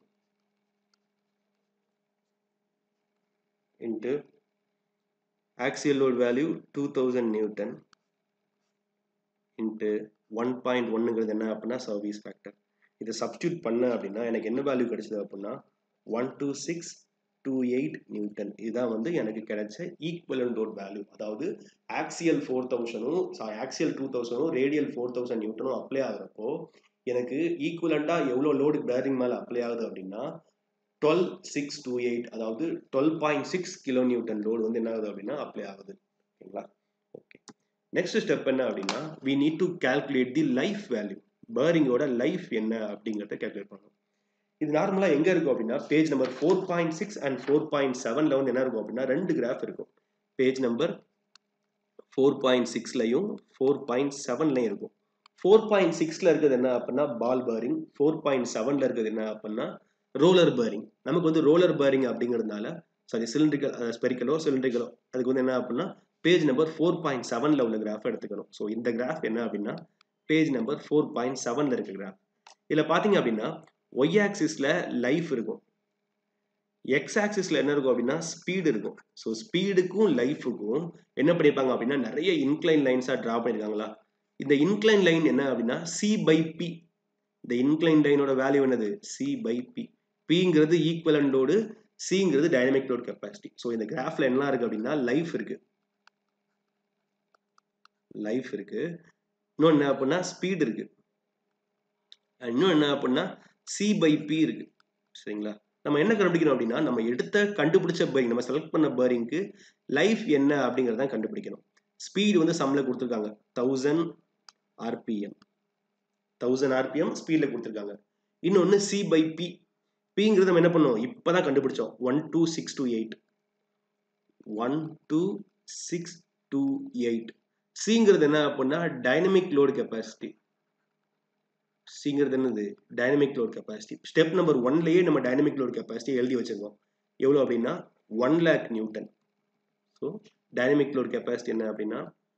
into axial load value 2000 newton into 1.1ங்கிறது என்ன அப்படின்னா service factor இதை substitute பண்ண அப்படின்னா எனக்கு என்ன வேல்யூ கிடைச்சது அப்படின்னா one two six two eight newton இதுதான் வந்து எனக்கு கிடைச்ச ஈக்குவலன் லோட் வேல்யூ அதாவது ஆக்சியல் ஃபோர் தௌசண்டும் சாரி ஆக்சியல் டூ தௌசண்டும் ரேடியல் ஃபோர் தௌசண்ட் நியூட்டனும் அப்ளை ஆகுறப்போ எனக்கு ஈக்குவலண்டா எவ்வளோ லோடு பேரிங் மேலே அப்ளை ஆகுது அப்படின்னா டுவெல் சிக்ஸ் டூ எயிட் அதாவது twelve point six kilonewton load வந்து என்ன ஆகுது அப்படின்னா அப்ளை ஆகுது ஓகேங்களா ஓகே நெக்ஸ்ட் ஸ்டெப் என்ன அப்படின்னா we need to calculate the life value பேரிங்கோட லைஃப் என்ன அப்படிங்கிறத கால்குலேட் பண்ணணும் இது நார்மலாக எங்கே இருக்கும் அப்படின்னா page number four point six and four point செவனில் வந்து என்ன இருக்கும் அப்படின்னா ரெண்டு கிராஃப் இருக்கும் பேஜ் நம்பர் ஃபோர் பாயிண்ட் சிக்ஸ்லையும் ஃபோர் பாயிண்ட் செவன்லையும் இருக்கும் ஃபோர் பாயிண்ட் சிக்ஸில் இருக்கிறது என்ன அப்படின்னா பால் பேரிங் ஃபோர் பாயிண்ட் செவனில் இருக்கிறது என்ன அப்படின்னா ரோலர் பேரிங் நமக்கு வந்து ரோலர் பேரிங் அப்படிங்கிறதுனால சாரி சிலிண்ட்ரிக்கல் ஸ்பெரிக்கலோ சிலிண்ட்ரிக்கலோ அதுக்கு வந்து என்ன அப்படின்னா பேஜ் நம்பர் ஃபோர் பாயிண்ட் செவனில் உள்ள கிராஃப் எடுத்துக்கணும் ஸோ இந்த கிராஃப் என்ன அப்படின்னா பேஜ் நம்பர் ஃபோர் பாயிண்ட் செவனில் இருக்க கிராஃப் இதில் பார்த்தீங்க அப்படின்னா ஒய் ஆக்சிஸில் லைஃப் இருக்கும் எக்ஸ் ஆக்சிஸில் என்ன இருக்கும் அப்படின்னா ஸ்பீடு இருக்கும் ஸோ ஸ்பீடுக்கும் லைஃபுக்கும் என்ன பண்ணியிருப்பாங்க அப்படின்னா நிறைய இன்க்ளைன் லைன்ஸாக ட்ரா பண்ணியிருக்காங்களா இந்த இன்க்ளைன் லைன் என்ன அப்படின்னா சி பை பி இந்த இன்க்ளைன் லைனோட வேல்யூ என்னது சி பை பி பிங்கிறது ஈக்குவலன் லோடு சிங்கிறது டைனமிக் லோட் கெப்பாசிட்டி ஸோ இந்த கிராஃப்ல என்ன இருக்கு அப்படின்னா லைஃப் இருக்கு லைஃப் இருக்கு இன்னும் என்ன அப்படின்னா ஸ்பீட் இருக்கு இன்னும் என்ன அப்படின்னா சி பை பி இருக்கு சரிங்களா நம்ம என்ன கண்டுபிடிக்கணும் அப்படின்னா நம்ம எடுத்த கண்டுபிடிச்ச பேரிங் நம்ம செலக்ட் பண்ண பேரிங்க்கு லைஃப் என்ன அப்படிங்கிறத கண்டுபிடிக்கணும் ஸ்பீடு வந்து சம்மில் கொடுத்துருக்காங்க தௌசண்ட் ஆர்பிஎம் தௌசண்ட் ஆர்பிஎம் ஸ்பீடில் கொடுத்துருக்காங்க இன்னொன்று சி பை பி பிங்கிறது நம்ம என்ன பண்ணோம் இப்போ தான் கண்டுபிடிச்சோம் one two six two eight one two six two eight சிங்கிறது என்ன அப்படின்னா டைனமிக் லோடு கெப்பாசிட்டி சிங்கிறது என்னது dynamic load capacity step number ஒன்லேயே நம்ம டைனமிக் லோட் கெப்பாசிட்டி எழுதி வச்சிருக்கோம் எவ்வளோ அப்படின்னா one lakh newton so dynamic load capacity என்ன அப்படின்னா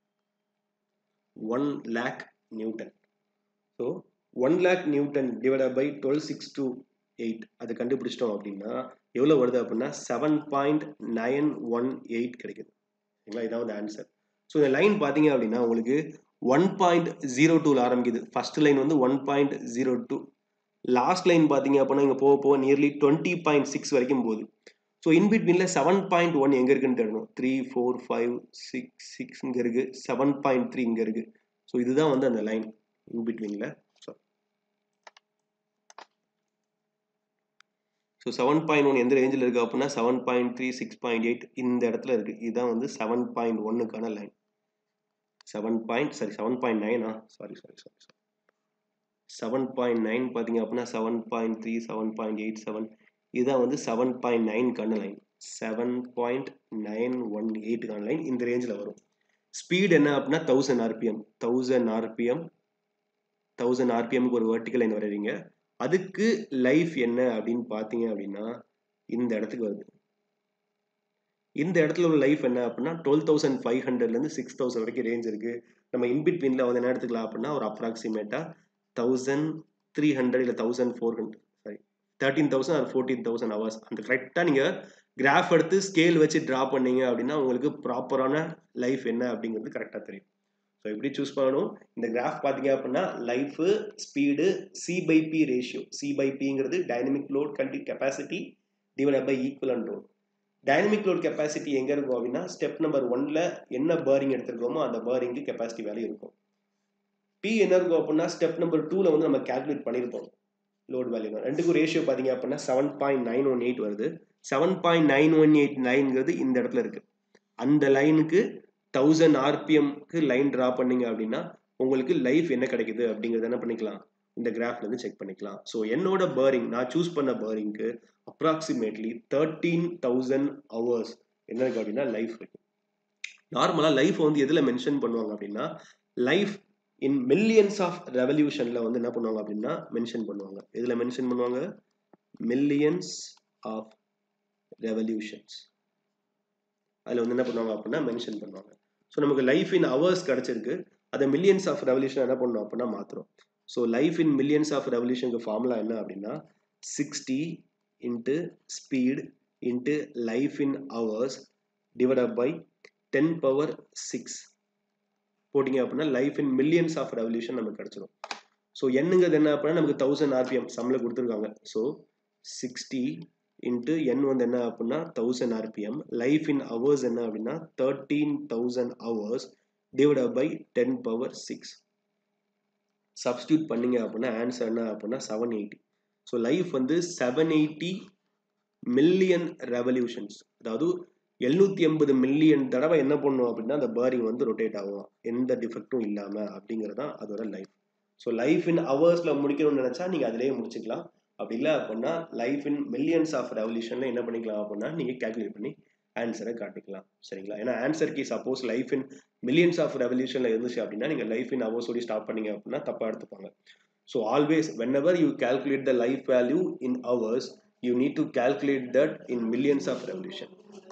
one lakh newton so one lakh newton divide by twelve six two eight அது கண்டுபிடிச்சிட்டோம் அப்படின்னா எவ்வளோ வருது அப்படின்னா seven point nine one eight கிடைக்குது சரிங்களா இதான் வந்து ஆன்சர் ஸோ இந்த லைன் பார்த்தீங்க அப்படின்னா உங்களுக்கு ஒன் பாயிண்ட் ஜீரோ டூவில் ஆரம்பிக்குது ஃபர்ஸ்ட் லைன் வந்து one point zero two last line பார்த்தீங்க அப்படின்னா இங்கே போக போக நியர்லி டுவெண்ட்டி பாயிண்ட் சிக்ஸ் வரைக்கும் போகுது ஸோ இன்பிட்வீனில் செவன் பாயிண்ட் ஒன் எங்கே இருக்குன்னு தேடணும் three four five six six இங்கே இருக்குது செவன் பாயிண்ட் த்ரீ இங்கே இருக்குது ஸோ இதுதான் வந்து அந்த லைன் இன்பிட்வீனில் so so seven point one எந்த ரேஞ்சில் இருக்குது அப்படின்னா seven point three six point eight இந்த இடத்துல இருக்குது இதுதான் வந்து செவன் பாயிண்ட் ஒன்னுக்கான line seven point sorry seven point நைனா sorry sorry sorry sorry seven point nine பார்த்தீங்க அப்படின்னா seven point three seven point eight seven இதுதான் வந்து செவன் பாயிண்ட் நைன்கான line seven point nine one எயிட்டுக்கான லைன் இந்த ரேஞ்சில் வரும் ஸ்பீட் என்ன அப்படின்னா thousand RPM thousand RPM thousand ஆர்பிஎம்க்கு ஒரு வெர்டிக்கல் லைன் வரைவீங்க அதுக்கு லைஃப் என்ன அப்படின்னு பார்த்தீங்க அப்படின்னா இந்த இடத்துக்கு வருது இந்த இடத்துல உள்ள லைஃப் என்ன அப்படின்னா டுவெல் தௌசண்ட் ஃபைவ் ஹண்ட்ரட்லேருந்து சிக்ஸ் தௌசண்ட் வரைக்கும் ரேஞ்ச் இருக்குது நம்ம இன்பிட்வீனில் வந்து என்ன எடுத்துக்கலாம் அப்படின்னா ஒரு அப்ராக்சிமேட்டாக தௌசண்ட் த்ரீ ஹண்ட்ரட் இல்லை thousand four hundred sorry thirteen thousand or fourteen thousand hours அந்த கரெக்டாக நீங்கள் கிராஃப் எடுத்து ஸ்கேல் வச்சு ட்ரா பண்ணீங்க அப்படின்னா உங்களுக்கு ப்ராப்பரான லைஃப் என்ன அப்படிங்கிறது கரெக்டாக தெரியும் ஸோ எப்படி சூஸ் பண்ணணும் இந்த கிராஃப் பார்த்தீங்க அப்படின்னா life speed C by P ratio C by பிங்கிறது டைனமிக் லோட் கண்டி capacity divide by equal load dynamic load capacity எங்கே இருக்கும் அப்படின்னா ஸ்டெப் நம்பர் ஒன்ல என்ன பேரிங் எடுத்திருக்கோமோ அந்த பேரிங்க்கு கெப்பாசிட்டி வேல்யூ இருக்கும் பி என்ன இருக்கும் அப்படின்னா ஸ்டெப் நம்பர் டூவில் வந்து நம்ம கேல்குலேட் பண்ணியிருப்போம் லோட் வேல்யூ ரெண்டுக்கும் ரேஷியோ பார்த்தீங்க அப்படின்னா seven point nine one eight வருது seven point nine one eight நைன்ங்கிறது இந்த இடத்துல இருக்கு அந்த லைனுக்கு தௌசண்ட் ஆர்பிஎம்க்கு லைன் ட்ரா பண்ணீங்க அப்படின்னா உங்களுக்கு லைஃப் என்ன கிடைக்குது அப்படிங்கிறத என்ன பண்ணிக்கலாம் இந்த கிராஃப்ல இருந்து செக் பண்ணிக்கலாம் ஸோ என்னோட பேரிங் நான் சூஸ் பண்ண பேரிங்க்கு அப்ராக்சிமேட்லி தேர்ட்டீன் தௌசண்ட் ஹவர்ஸ் என்ன இருக்கு அப்படின்னா லைஃப் இருக்கு நார்மலாக லைஃப் வந்து எதில் மென்ஷன் பண்ணுவாங்க அப்படின்னா லைஃப் இன் மில்லியன்ஸ் ஆஃப் ரெவல்யூஷன்ல வந்து என்ன பண்ணுவாங்க அப்படின்னா மென்ஷன் பண்ணுவாங்க எதில் மென்ஷன் பண்ணுவாங்க மில்லியன்ஸ் ஆஃப் ரெவல்யூஷன்ஸ் அதில் வந்து என்ன பண்ணுவாங்க அப்படின்னா மென்ஷன் பண்ணுவாங்க ஸோ நமக்கு லைஃப் இன் ஹவர்ஸ் கிடச்சிருக்கு அதை மில்லியன்ஸ் ஆஃப் ரெவல்யூஷன் என்ன பண்ணோம் அப்படின்னா மாற்றுறோம் so life in millions of ரெவல்யூஷனுக்கு ஃபார்முலா என்ன அப்படின்னா sixty into speed into life in hours divide by ten power six போட்டிங்க அப்படின்னா life in millions of revolution நமக்கு கிடச்சிடும் ஸோ என்னங்கிறது என்ன அப்படின்னா நமக்கு தௌசண்ட் ஆர்பிஎம் சம்மில் கொடுத்துருக்காங்க ஸோ சிக்ஸ்டி இன்ட்டு என் வந்து என்ன அப்படின்னா thousand RPM life in hours என்ன அப்படின்னா thirteen thousand hours divide by ten power six substitute பண்ணீங்க அப்படின்னா ஆன்சர் என்ன அப்படின்னா செவன் எயிட்டி ஸோ லைஃப் வந்து செவன் எயிட்டி மில்லியன் ரெவல்யூஷன்ஸ் அதாவது எழுநூத்தி எண்பது மில்லியன் தடவை என்ன பண்ணும் அப்படின்னா அந்த பேரிங் வந்து ரொட்டேட் ஆகும் எந்த டிஃபெக்டும் இல்லாம அப்படிங்கிறது தான் அதோட லைஃப் ஸோ லைஃப் இன் ஹவர்ஸ்ல முடிக்கணும்னு நினைச்சா நீங்க அதிலேயே முடிச்சுக்கலாம் அப்படி இல்லை அப்படின்னா லைஃப் இன் மில்லியன்ஸ் ஆஃப் ரெவல்யூஷன்ல என்ன பண்ணிக்கலாம் அப்படின்னா நீங்க கேல்குலேட் பண்ணி ஆன்சரை காட்டிக்கலாம் சரிங்களா ஏன்னா ஆன்சர் கி suppose life in millions of ரெவல்யூஷன்ல இருந்துச்சு அப்படின்னா நீங்க லைஃப் இன் ஹவர்ஸ் ஓடி ஸ்டாப் பண்ணீங்க அப்படின்னா தப்பா எடுத்துப்பாங்க so always whenever you calculate the life value in hours you need to calculate that in millions of revolution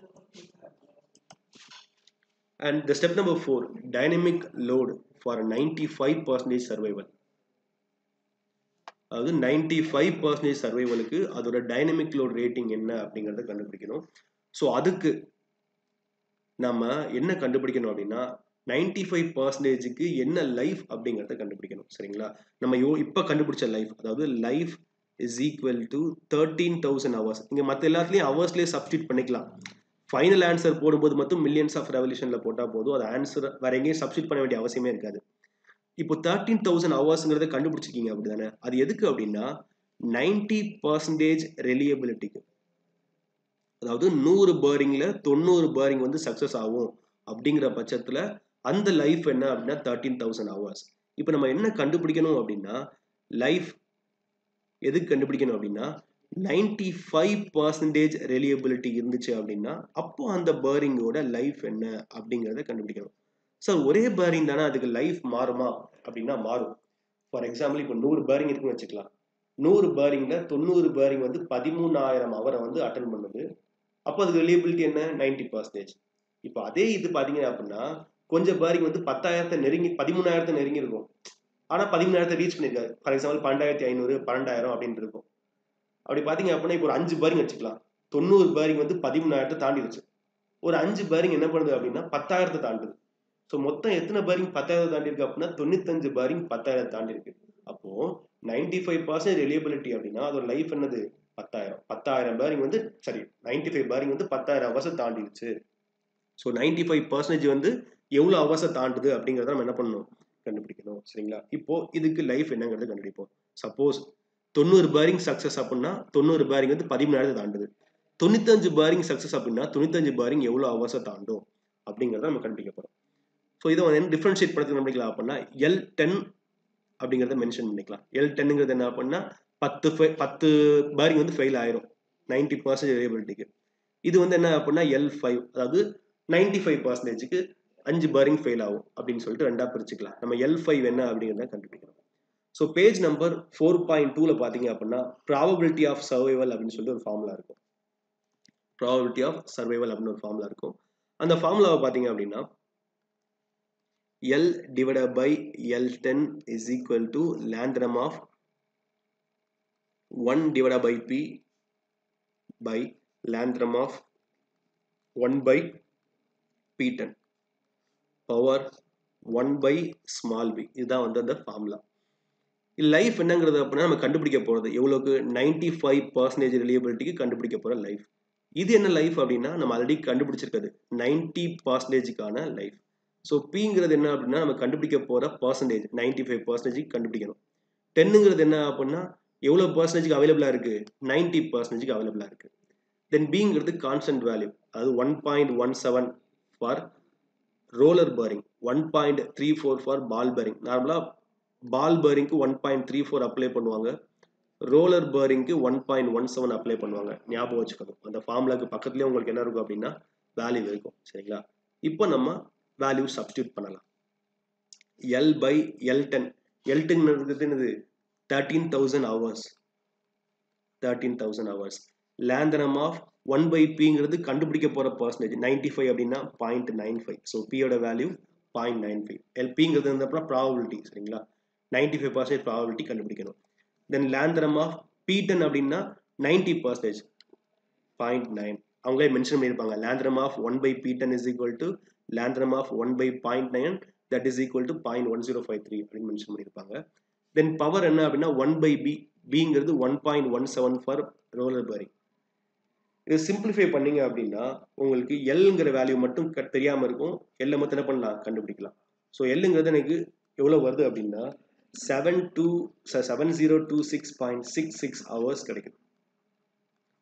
And the step number four, dynamic load for 95 percentage survival. அதாவது ninety five percentage சர்வைவலுக்கு அதோட dynamic load rating என்ன அப்படிங்கிறத கண்டுபிடிக்கணும் so அதுக்கு நம்ம என்ன கண்டுபிடிக்கணும் அப்படின்னா நைன்டி ஃபைவ் பர்சன்டேஜுக்கு என்ன லைஃப் அப்படிங்கிறத கண்டுபிடிக்கணும் சரிங்களா நம்ம யோ இப்போ கண்டுபிடிச்ச லைஃப் அதாவது life is equal to thirteen thousand hours இங்கே மற்ற எல்லாத்துலேயும் ஹவர்ஸ்லேயே சப்ஸ்டியூட் பண்ணிக்கலாம் ஃபைனல் ஆன்சர் போடும்போது மட்டும் மில்லியன்ஸ் ஆஃப் ரெவல்யூஷனில் போட்டால் போதும் அது ஆன்சர் வேற எங்கேயும் சப்ஸ்டியூட் பண்ண வேண்டிய அவசியமே இருக்காது இப்போ தேர்ட்டீன் தௌசண்ட் ஹவர்ஸ்ங்கிறத கண்டுபிடிச்சிருக்கீங்க அப்படி தானே அது எதுக்கு அப்படின்னா நைன்டி பர்சன்டேஜ் ரெலியபிலிட்டிக்கு அதாவது நூறு பேரிங்ல தொண்ணூறு பேரிங் வந்து சக்ஸஸ் ஆகும் அப்படிங்கிற பட்சத்தில் அந்த லைஃப் என்ன அப்படின்னா தேர்ட்டீன் தௌசண்ட் ஹவர்ஸ் இப்போ நம்ம என்ன கண்டுபிடிக்கணும் அப்படின்னா லைஃப் எதுக்கு கண்டுபிடிக்கணும் அப்படின்னா நைன்டி ஃபைவ் பர்சன்டேஜ் ரெலியபிலிட்டி இருந்துச்சு அப்படின்னா அப்போ அந்த பேரிங்கோட லைஃப் என்ன அப்படிங்கிறத கண்டுபிடிக்கணும் சார் ஒரே பேரிங் தானே அதுக்கு லைஃப் மாறுமா அப்படின்னா மாறும் ஃபார் எக்ஸாம்பிள் இப்போ நூறு பேரிங் இருக்குன்னு வச்சுக்கலாம் நூறு பேரிங்ல தொண்ணூறு பேரிங் வந்து பதிமூணாயிரம் அவரை வந்து அட்டன் பண்ணுது அப்போ அதுக்கு ரிலியபிலிட்டி என்ன நைன்டி பர்சன்டேஜ் இப்போ அதே இது பார்த்தீங்க அப்படின்னா கொஞ்சம் பேரிங் வந்து பத்தாயிரத்தை நெருங்கி பதிமூணாயிரத்தை நெருங்கி இருக்கும் ஆனால் பதிமூணாயிரத்தை ரீச் பண்ணியிருக்காரு ஃபார் எக்ஸாம்பிள் பன்னெண்டாயிரத்தி ஐநூறு பன்னெண்டாயிரம் அப்படின்னு இருக்கும் அப்படி பார்த்தீங்க அப்படின்னா இப்போ ஒரு அஞ்சு பேரிங் வச்சுக்கலாம் தொண்ணூறு பேரிங் வந்து பதிமூணாயிரத்தை தாண்டிடுச்சு ஒரு அஞ்சு பேரிங் என்ன பண்ணுது அப்படின்னா பத்தாயிரத்தை தாண்டுது ஸோ மொத்தம் எத்தனை பேரிங் பத்தாயிரம் தாண்டி இருக்கு அப்படின்னா தொண்ணூத்தஞ்சு பேரிங் பத்தாயிரம் தாண்டி இருக்கு அப்போ நைன்டி ஃபைவ் பர்சன்ட் ரிலியபிலிட்டி அப்படின்னா அதோட லைஃப் என்னது பத்தாயிரம் பத்தாயிரம் பேரிங் வந்து சரி நைன்டி ஃபைவ் பேரிங் வந்து பத்தாயிரம் அவர்ஸை தாண்டிடுச்சு ஸோ நைன்டி ஃபைவ் பர்சன்டேஜ் வந்து எவ்வளோ அவர்ஸை தாண்டுது அப்படிங்கிறத நம்ம என்ன பண்ணணும் கண்டுபிடிக்கணும் சரிங்களா இப்போ இதுக்கு லைஃப் என்னங்கிறத கண்டுபிடிப்போம் சப்போஸ் தொண்ணூறு பேரிங் சக்ஸஸ் அப்படின்னா தொண்ணூறு பேரிங் வந்து பதிமூணாயிரத்தை தாண்டுது தொண்ணூத்தஞ்சு பேரிங் சக்ஸஸ் அப்படின்னா தொண்ணூத்தஞ்சு பேரிங் எவ்வளோ அவர்ஸை தாண்டும் அப்படிங்கிறத நம்ம கண்டுபிடிக்க போகிறோம் ஸோ இதை வந்து டிஃப்ரென்ஷியேட் பண்ணி கண்டுபிடிக்கலாம் அப்படின்னா எல் டென் அப்படிங்கிறத மென்ஷன் பண்ணிக்கலாம் எல் டென்னுங்கிறது என்ன அப்படின்னா பத்து பத்து பேரிங் வந்து ஃபெயில் ஆயிரும் நைன்டி பர்சன்டேஜ் ரிலேபிலிட்டிக்கு இது வந்து என்ன அப்படின்னா எல் ஃபைவ் அதாவது நைன்டி ஃபைவ் பர்சன்டேஜுக்கு அஞ்சு பேரிங் ஃபெயில் ஆகும் அப்படின்னு சொல்லிட்டு ரெண்டா பிரிச்சுக்கலாம் நம்ம எல் ஃபைவ் என்ன அப்படிங்கிறத கண்டுபிடிக்கணும் so page number four point டூவில் பார்த்தீங்க அப்படின்னா ப்ராபபிலிட்டி ஆஃப் சர்வைவல் அப்படின்னு சொல்லிட்டு ஒரு ஃபார்முலா இருக்கும் ப்ராபபிலிட்டி ஆஃப் சர்வைவல் அப்படின்னு ஒரு ஃபார்முலா இருக்கும் அந்த ஃபார்முலாவை பார்த்தீங்க அப்படின்னா L divided by L10 is equal to lambda of 1 divided by P by lambda of 1 by P10 power 1 by small b இதுதான் வந்து அந்த ஃபார்முலா லைஃப் என்னங்கிறது அப்படின்னா நம்ம கண்டுபிடிக்க போகிறது எவ்வளோக்கு நைன்டி ஃபைவ் பர்சன்டேஜ் ரிலியபிலிட்டிக்கு கண்டுபிடிக்க போகிற லைஃப் இது என்ன லைஃப் அப்படின்னா நம்ம ஆல்ரெடி கண்டுபிடிச்சிருக்கிறது நைன்டி பர்சன்டேஜுக்கான லைஃப் ஸோ பிங்கிறது என்ன அப்படின்னா நம்ம கண்டுபிடிக்க போகிற பர்சன்டேஜ் நைன்டி ஃபைவ் பர்சன்டேஜ் கண்டுபிடிக்கணும் டென்னுங்கிறது என்ன அப்படின்னா எவ்வளோ பர்சன்டேஜ்க்கு அவைலபிளாக இருக்குது நைன்டி பர்சன்டேஜ்க்கு அவைலபிளாக இருக்குது தென் பிங்கிறது கான்ஸ்டன்ட் வேல்யூ அதாவது one point one seven for roller bearing one point three four for ball bearing நார்மலாக பால் பேரிங்க்கு one point three four apply பண்ணுவாங்க ரோலர் பேரிங்க்கு one point one seven apply பண்ணுவாங்க ஞாபகம் வச்சுக்கணும் அந்த ஃபார்முலாக்கு பக்கத்துலேயே உங்களுக்கு என்ன இருக்கும் அப்படின்னா வேல்யூ இருக்கும் சரிங்களா இப்போ நம்ம வேல்யூ சப்ஸ்டியூட் பண்ணலாம் L by L ten L ten என்னது thirteen thousand hours thirteen thousand hours லேந்தனம் ஆஃப் ஒன் பை பிங்கிறது கண்டுபிடிக்க போகிற பர்சன்டேஜ் நைன்டி ஃபைவ் அப்படின்னா பாயிண்ட் நைன் ஃபைவ் ஸோ பியோட வேல்யூ பாயிண்ட் நைன் ஃபைவ் எல்பிங்கிறது வந்து அப்புறம் ப்ராபபிலிட்டி சரிங்களா நைன்டி ஃபைவ் பர்சன்டேஜ் ப்ராபபிலிட்டி கண்டுபிடிக்கணும் தென் லேந்தனம் ஆஃப் பி டென் அப்படின்னா நைன்டி பர்சன்டேஜ் பாயிண்ட் நைன் அவங்களே மென்ஷன் பண்ணியிருப்பாங்க லேந்தனம் of one by P ten is equal to லேந்தனம் of one by point nine that is equal to point one zero five three அப்படின்னு mention பண்ணியிருப்பாங்க then power என்ன அப்படின்னா one by P பிங்கிறது one point one seven for roller bearing இதை simplify பண்ணீங்க அப்படின்னா உங்களுக்கு எல்ங்கிற வேல்யூ மட்டும் தெரியாமல் இருக்கும் எல்லை மட்டும் என்ன பண்ணலாம் கண்டுபிடிக்கலாம் ஸோ எல்லுங்கிறது எனக்கு எவ்வளோ வருது அப்படின்னா seven two seven zero two six point six six hours கிடைக்குது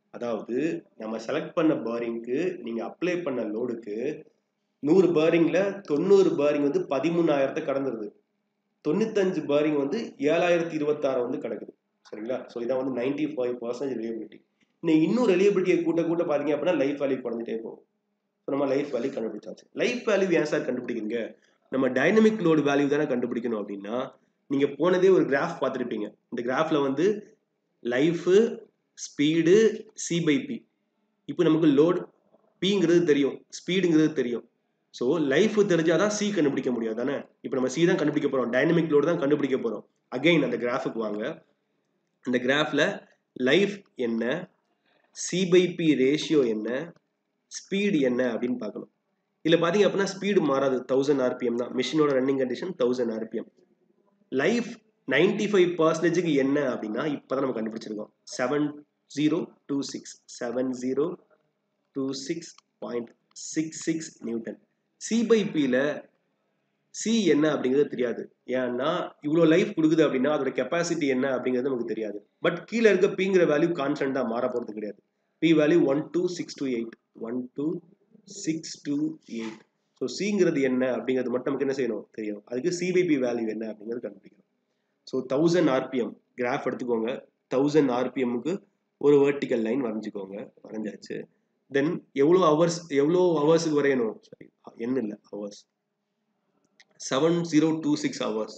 அதாவது நம்ம செலக்ட் பண்ண பேரிங்க்கு நீங்க அப்ளை பண்ண லோடுக்கு நூறு பேரிங்ல தொண்ணூறு பேரிங் வந்து பதிமூணாயிரத்தை கடந்துருது தொண்ணூத்தஞ்சு பேரிங் வந்து ஏழாயிரத்தி இருபத்தாறு வந்து கிடக்குது சரிங்களா ஸோ இதான் வந்து நைன்டி ஃபைவ் பர்சன்டேஜ் ரிலியபிலிட்டி நீங்கள் இன்னும் ரிலியபிலிட்டியை கூட்ட கூட்ட பார்த்தீங்க அப்படின்னா லைஃப் வேல்யூ குறைஞ்சிட்டே போகும் ஸோ நம்ம லைஃப் வேல்யூ கண்டுபிடிச்சாச்சு லைஃப் வேல்யூ ஏன் சார் கண்டுபிடிக்கிறீங்க நம்ம டைனமிக் லோடு வேல்யூ தானே கண்டுபிடிக்கணும் அப்படின்னா நீங்கள் போனதே ஒரு கிராஃப் பார்த்துருப்பீங்க இந்த கிராஃபில் வந்து life speed C by P இப்போ நமக்கு லோட் பிங்கிறது தெரியும் ஸ்பீடுங்கிறது தெரியும் ஸோ லைஃப் தெரிஞ்சாதான் சி கண்டுபிடிக்க முடியாது தானே இப்போ நம்ம சி தான் கண்டுபிடிக்க போகிறோம் டைனமிக் லோடு தான் கண்டுபிடிக்க போகிறோம் அகைன் அந்த கிராஃபுக்கு வாங்க அந்த கிராஃபில் லைஃப் என்ன சி பை பி ரேஷியோ என்ன ஸ்பீடு என்ன அப்படின்னு பார்க்கணும் இதில் பார்த்தீங்க அப்படின்னா ஸ்பீடு மாறாது தௌசண்ட் ஆர்பிஎம் தான் மிஷினோட running condition thousand RPM life ninety five பர்சன்டேஜுக்கு என்ன அப்படின்னா இப்போ தான் நம்ம கண்டுபிடிச்சிருக்கோம் seven zero two six seven zero two six point six six newton C by பியில் சி என்ன அப்படிங்கிறது தெரியாது ஏன்னா இவ்வளோ லைஃப் கொடுக்குது அப்படின்னா அதோட கெப்பாசிட்டி என்ன அப்படிங்கிறது நமக்கு தெரியாது பட் கீழே இருக்க பிங்கிற வேல்யூ கான்ஸ்டண்டாக மாற போகிறது கிடையாது P value one two six two eight one two six two eight so சிங்கிறது என்ன அப்படிங்கிறது மட்டும் நமக்கு என்ன செய்யணும் தெரியும் அதுக்கு சிபிபி வேல்யூ என்ன அப்படிங்கிறது கண்டுபிடிக்கணும் ஸோ தௌசண்ட் ஆர்பிஎம் கிராஃப் எடுத்துக்கோங்க தௌசண்ட் ஆர்பிஎம்முக்கு ஒரு வேர்ட்டிக்கல் லைன் வரைஞ்சிக்கோங்க வரைஞ்சாச்சு தென் எவ்வளோ ஹவர்ஸ் எவ்வளோ ஹவர்ஸுக்கு வரையணும் சாரி என்ன இல்லை hours seven zero two six hours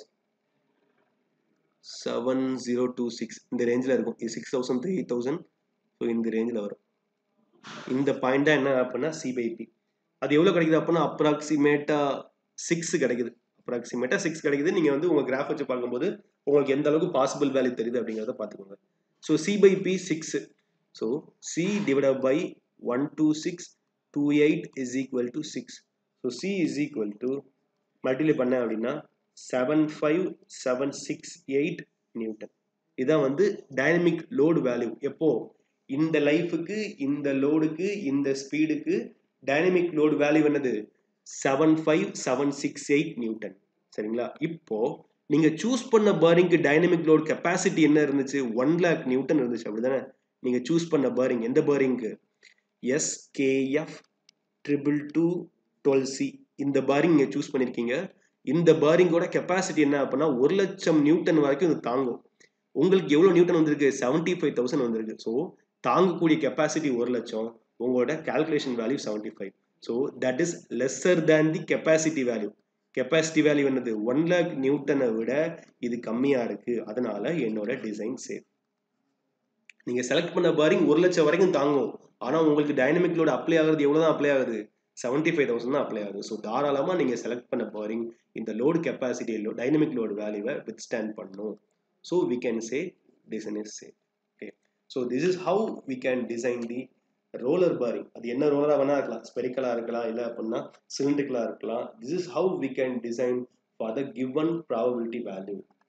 seven zero two six இந்த ரேஞ்சில் இருக்கும் இது six thousand eight thousand so இந்த ரேஞ்சில் வரும் இந்த பாயிண்ட் தான் என்ன அப்படின்னா சிபைபி அது எவ்வளோ கிடைக்குது அப்படின்னா அப்ராக்சிமேட்டாக சிக்ஸ் கிடைக்குது அப்ராக்சிமேட்டாக சிக்ஸ் கிடைக்குது நீங்கள் வந்து உங்கள் கிராஃப் வச்சு பார்க்கும்போது உங்களுக்கு எந்த அளவுக்கு பாசிபிள் வேல்யூ தெரியுது அப்படிங்கிறத பார்த்துக்கோங்க so C by P six so C divide by one two six two eight is equal to six so C is equal to multiply பண்ண அப்படின்னா seven five seven six eight newton இதான் வந்து dynamic load value எப்போ இந்த லைஃபுக்கு இந்த லோடுக்கு இந்த ஸ்பீடுக்கு டைனமிக் லோடு வேல்யூ என்னது seven five seven six eight newton சரிங்களா இப்போ நீங்க சூஸ் பண்ண பேரிங்க்கு டைனமிக் லோடு கெப்பாசிட்டி என்ன இருந்துச்சு ஒன் லேக் நியூட்டன் இருந்துச்சு அப்படிதானே நீங்க சூஸ் பண்ண பேரிங் எந்த பேரிங்க்கு SKF triple two twelve C இந்த பேரிங் நீங்க சூஸ் பண்ணிருக்கீங்க இந்த பேரிங்கோட கெப்பாசிட்டி என்ன அப்படின்னா ஒரு லட்சம் நியூட்டன் வரைக்கும் இது தாங்கும் உங்களுக்கு எவ்வளோ நியூட்டன் வந்திருக்கு செவன்டி ஃபைவ் தௌசண்ட் வந்திருக்கு ஸோ தாங்கக்கூடிய கெப்பாசிட்டி ஒரு லட்சம் உங்களோட calculation value seventy five so that is lesser than the capacity value capacity value என்னது ஒன் லேக் நியூட்டனை விட இது கம்மியாக இருக்கு அதனால என்னோட டிசைன் சேஃப் நீங்கள் செலக்ட் பண்ண பாரிங் ஒரு லட்சம் வரைக்கும் தாங்கும் ஆனால் உங்களுக்கு டைனமிக் லோடு அப்ளை ஆகுறது எவ்வளோ தான் அப்ளை ஆகுது செவன்ட்டி ஃபைவ் தௌசண்ட் தான் அப்ளை ஆகுது ஸோ தாராளமாக நீங்கள் செலக்ட் பண்ண பாரிங் இந்த load capacity low dynamic load வேல்யூவை வித் ஸ்டாண்ட் பண்ணும் so we can say design is safe okay so this is how we can design the roller bearing அது என்ன ரோலராக வேணா இருக்கலாம் ஸ்பெரிக்கலாக இருக்கலாம் இல்லை அப்படின்னா சிலிண்ட்ரிக்கலாக இருக்கலாம் this is how we can design for the given probability value